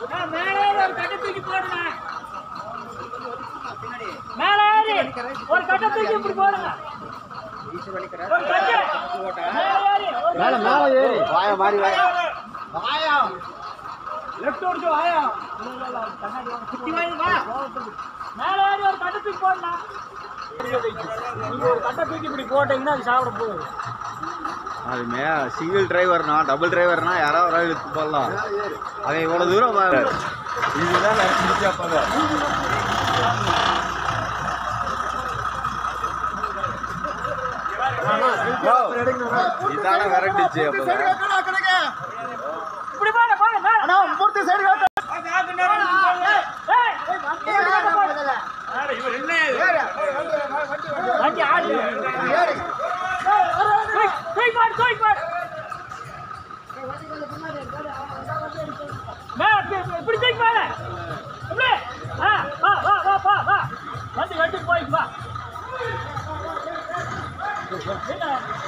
மேலே ஏறி ஒரு கட்டை தூக்கி போடுங்க மேலே ஏறி ஒரு கட்டை தூக்கி இப்படி போடுங்க ஒரு கட்டை மேலே ஏறி ஒரு மேல மேல ஏறி வாயா மாறி வாயா வாயா லெஃப்ட் ஓடிச்சு வாயா குட்டி வாங்கி வா மேலே ஏறி ஒரு கட்டை தூக்கி போடலாம் நீங்க ஒரு கட்டை தூக்கி இப்படி போட்டீங்கன்னா அது சாப்பிட போகுது அது மே சிங்கிள் டிரைவர்னா டபுள் டிரைவர்னா யாராவது ஒரு ஆள் எடுத்து போடலாம் அவன் இவ்வளோ தூரம் வ- இதுதான் நடந்துச்சு அப்போ இதான விரட்டுச்சு அப்போ இப்படி போடு போடு மேலே அண்ணா மூர்த்தி சைடு காட்டு ஏய், இப்படி கட்டை போடு. வண்டி ஆடு தூக்கி தூக்கி போடு தூக்கி போடு மேல இப்படி- இப்படி தூக்கி போடு இப்படி ஆ வா வா வா வா வா வண்டி வண்டி போய் வா என்ன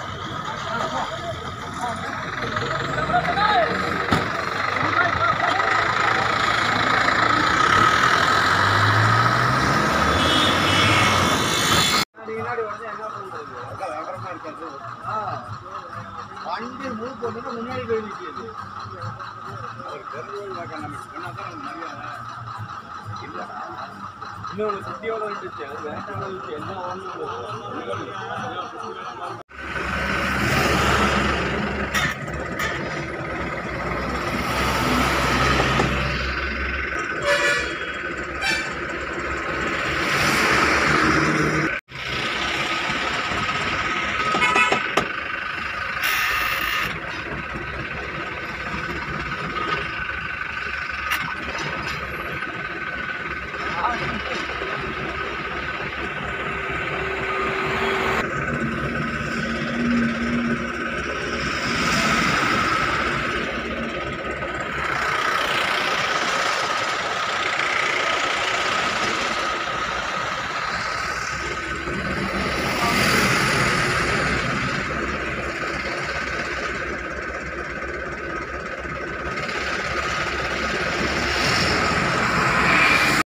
வண்டி மூவ் போட்டு முன்னாடி போய் நிற்கிது இன்னொன்று குட்டியோட வந்துச்சு அது வேண்டாம் என்ன ஒன்று